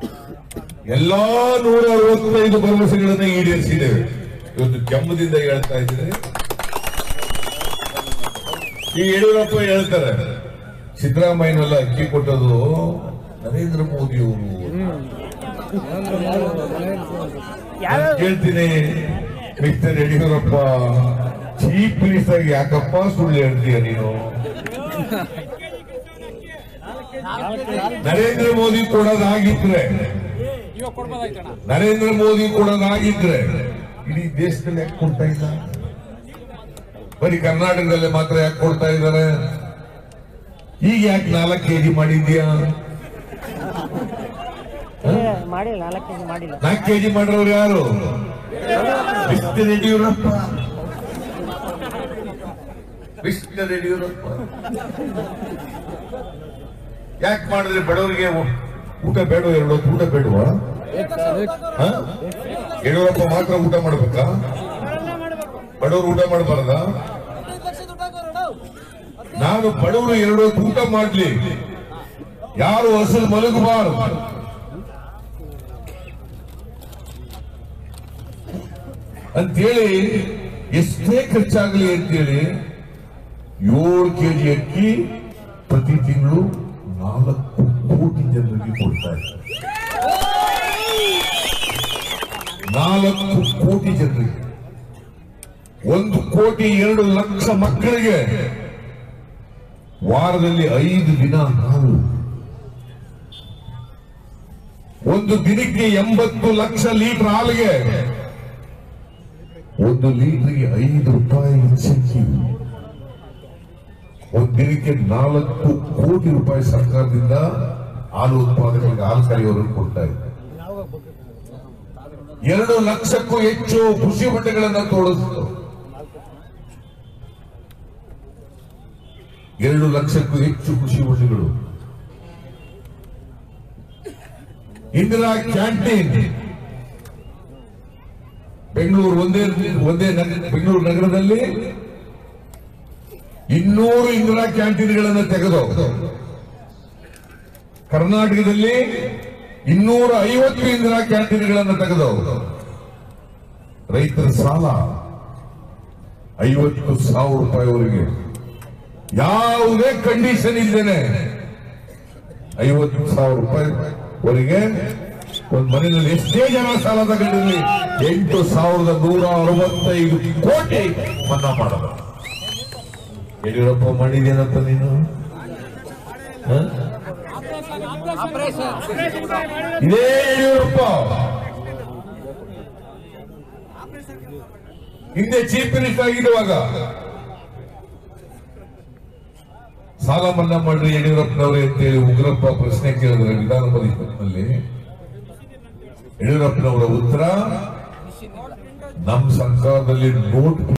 ಎಲ್ಲಾ ನೂರ ಅರವತ್ತೈದು ಭರವಸೆಗಳನ್ನು ಈಡೇರಿಸಿದ್ದೇವೆ ಇವತ್ತು ಕೆಮ್ಮದಿಂದ ಹೇಳ್ತಾ ಇದ್ರೆ ಈ ಯಡಿಯೂರಪ್ಪ ಹೇಳ್ತಾರೆ ಸಿದ್ದರಾಮಯ್ಯನೆಲ್ಲ ಅಕ್ಕಿ ಕೊಟ್ಟದು ನರೇಂದ್ರ ಮೋದಿ ಅವರು ಕೇಳ್ತೀನಿ ಮಿಸ್ಟರ್ ಯಡಿಯೂರಪ್ಪ ಚೀಫ್ ಮಿನಿಸ್ಟರ್ ಯಾಕಪ್ಪ ಸುಳ್ಳು ಹೇಳ್ತೀಯ ನೀನು ನರೇಂದ್ರ ಮೋದಿ ಕೊಡೋದಾಗಿದ್ರೆ ನರೇಂದ್ರ ಮೋದಿ ಕೊಡೋದಾಗಿದ್ರೆ ಇಡೀ ದೇಶದಲ್ಲಿ ಯಾಕೆ ಕೊಡ್ತಾ ಇಲ್ಲ ಬರೀ ಕರ್ನಾಟಕದಲ್ಲಿ ಮಾತ್ರ ಯಾಕೆ ಕೊಡ್ತಾ ಇದ್ದಾರೆ ಈಗ ಯಾಕೆ ನಾಲ್ಕು ಕೆಜಿ ಮಾಡಿದ್ಯಾ ಮಾಡಿಲ್ಲ ನಾಲ್ಕು ಕೆಜಿ ಮಾಡಿಲ್ಲ ನಾಲ್ಕು ಕೆಜಿ ಮಾಡಿರೋರು ಯಾರು ಮಿಸ್ಟರ್ ಯಡಿಯೂರಪ್ಪ ಮಿಸ್ಟರ್ ಯಡಿಯೂರಪ್ಪ ಯಾಕೆ ಮಾಡಿದ್ರೆ ಬಡವರಿಗೆ ಊ- ಊಟ ಬೇಡ ಎರಡು ಹೊತ್ತು ಊಟ ಬೇಡವಾ ಹ? ಯಡಿಯೂರಪ್ಪ ಮಾತ್ರ ಊಟ ಮಾಡ್ಬೇಕಾ ಬಡವರು ಊಟ ಮಾಡಬಾರ್ದ ನಾನು ಬಡವರು ಎರಡು ಹೊತ್ತು ಊಟ ಮಾಡ್ಲಿ ಯಾರು ಹಸಿರು ಮಲಗಬಾರದು ಅಂತೇಳಿ ಎಷ್ಟೇ ಖರ್ಚಾಗಲಿ ಅಂತೇಳಿ ಏಳು ಕೆಜಿ ಅಕ್ಕಿ ಪ್ರತಿ ತಿಂಗಳು ನಾಲ್ಕು ಕೋಟಿ ಜನರಿಗೆ ಕೊಡ್ತಾ ಇದ್ದಾರೆ ನಾಲ್ಕು ಕೋಟಿ ಜನರಿಗೆ ಒಂದು ಕೋಟಿ ಎರಡು ಲಕ್ಷ ಮಕ್ಕಳಿಗೆ ವಾರದಲ್ಲಿ ಐದು ದಿನ ಹಾಲು ಒಂದು ದಿನಕ್ಕೆ ಎಂಬತ್ತು ಲಕ್ಷ ಲೀಟರ್ ಹಾಲಿಗೆ ಒಂದು ಲೀಟರ್ಗೆ ಐದು ರೂಪಾಯಿ ಇನ್ಸೆಂಟಿವ್ ಒಂದು ದಿನಕ್ಕೆ ನಾಲ್ಕು ಕೋಟಿ ರೂಪಾಯಿ ಸರ್ಕಾರದಿಂದ ಹಾಲು ಉತ್ಪಾದಕರಿಗೆ ಹಾಲು ಕರೆಯೋರಿಗೆ ಕೊಡ್ತಾ ಇದೆ ಎರಡು ಲಕ್ಷಕ್ಕೂ ಹೆಚ್ಚು ಕೃಷಿ ಹೊಂಡಗಳನ್ನು ತೋಡಿಸಿತು ಎರಡು ಲಕ್ಷಕ್ಕೂ ಹೆಚ್ಚು ಕೃಷಿ ಹೊಂಡಗಳು ಇಂದಿರಾ ಕ್ಯಾಂಟೀನ್ ಬೆಂಗಳೂರು ಒಂದೇ ಒಂದೇ ನಗ- ಬೆಂಗಳೂರು ನಗರದಲ್ಲಿ ಇನ್ನೂರು ಇಂದಿರಾ ಕ್ಯಾಂಟೀನ್ಗಳನ್ನು ತೆಗೆದು ಕರ್ನಾಟಕದಲ್ಲಿ ಇನ್ನೂರ ಐವತ್ತು ಇಂದಿರಾ ಕ್ಯಾಂಟೀನ್ಗಳನ್ನು ತೆಗೆದು ರೈತರ ಸಾಲ ಐವತ್ತು ಸಾವಿರ ರೂಪಾಯಿವರೆಗೆ ಯಾವುದೇ ಕಂಡೀಷನ್ ಇದ್ದೇನೆ ಐವತ್ತು ಸಾವಿರ ರೂಪಾಯಿ ವರೆಗೆ ಒಂದು ಮನೆಯಲ್ಲಿ ಎಷ್ಟೇ ಜನ ಸಾಲ ತಗೊಂಡಿರಲಿ ಎಂಟು ಸಾವಿರದ ನೂರ ಅರವತ್ತೈದು ಕೋಟಿ ಮನ್ನಾ ಮಾಡದ ಯಡಿಯೂರಪ್ಪ ಮಾಡಿದೇನಪ್ಪ ನೀನು ಹ? ಇದೇ ಯಡಿಯೂರಪ್ಪ ಹಿಂದೆ ಚೀಫ್ ಮಿನಿಸ್ಟರ್ ಆಗಿರುವಾಗ ಸಾಲ ಮನ್ನಾ ಮಾಡ್ರಿ ಯಡಿಯೂರಪ್ಪನವರೇ ಅಂತೇಳಿ ಉಗ್ರಪ್ಪ ಪ್ರಶ್ನೆ ಕೇಳಿದ್ರೆ ವಿಧಾನ ಪರಿಷತ್ನಲ್ಲಿ ಯಡಿಯೂರಪ್ಪನವರ ಉತ್ತರ ನಮ್ಮ ಸರ್ಕಾರದಲ್ಲಿ ನೋಟ್